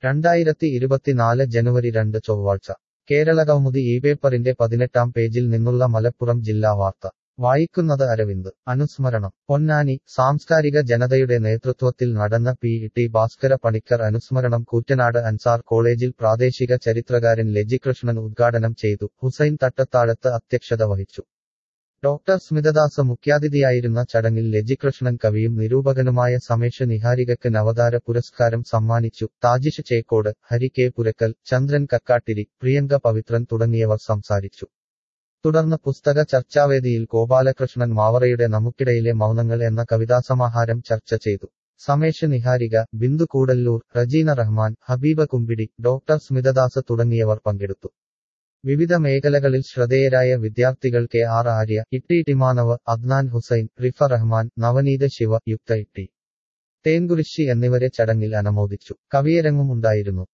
രണ്ടായിരത്തി ഇരുപത്തിനാല് ജനുവരി രണ്ട് ചൊവ്വാഴ്ച കേരളകൗമുദി ഈ പേപ്പറിന്റെ പതിനെട്ടാം പേജിൽ നിന്നുള്ള മലപ്പുറം ജില്ലാ വാർത്ത വായിക്കുന്നത് അരവിന്ദ് അനുസ്മരണം പൊന്നാനി സാംസ്കാരിക ജനതയുടെ നേതൃത്വത്തിൽ നടന്ന പി ടി ഭാസ്കര പണിക്കർ അനുസ്മരണം കൂറ്റനാട് അൻസാർ കോളേജിൽ പ്രാദേശിക ചരിത്രകാരൻ ലജികൃഷ്ണൻ ഉദ്ഘാടനം ചെയ്തു ഹുസൈൻ തട്ടത്താഴത്ത് അധ്യക്ഷത വഹിച്ചു ഡോക്ടർ സ്മിതദാസ് മുഖ്യാതിഥിയായിരുന്ന ചടങ്ങിൽ ലജികൃഷ്ണൻ കവിയും നിരൂപകനുമായ സമേഷ് നിഹാരികക്ക് നവതാര പുരസ്കാരം സമ്മാനിച്ചു താജിഷ് ചേക്കോട് ഹരി കെ പുരക്കൽ ചന്ദ്രൻ കക്കാട്ടിരി പ്രിയങ്ക പവിത്രൻ തുടങ്ങിയവർ സംസാരിച്ചു തുടർന്ന് പുസ്തക ചർച്ചാവേദിയിൽ ഗോപാലകൃഷ്ണൻ മാവറയുടെ നമുക്കിടയിലെ മൗനങ്ങൾ എന്ന കവിതാസമാഹാരം ചർച്ച ചെയ്തു സമേഷ് നിഹാരിക ബിന്ദു കൂടല്ലൂർ റജീന റഹ്മാൻ ഹബീബ കുമ്പിടി ഡോക്ടർ സ്മിതദാസ് തുടങ്ങിയവർ പങ്കെടുത്തു വിവിധ മേഖലകളിൽ ശ്രദ്ധേയരായ വിദ്യാർത്ഥികൾ കെ ആർ ആര്യ ഇട്ടി ടിമാനവ് അദ്നാൻ ഹുസൈൻ റിഫ റഹ്മാൻ നവനീത ശിവ യുക്ത ഇട്ടി തേൻകുരിശി എന്നിവരെ ചടങ്ങിൽ അനുമോദിച്ചു കവിയരങ്ങും ഉണ്ടായിരുന്നു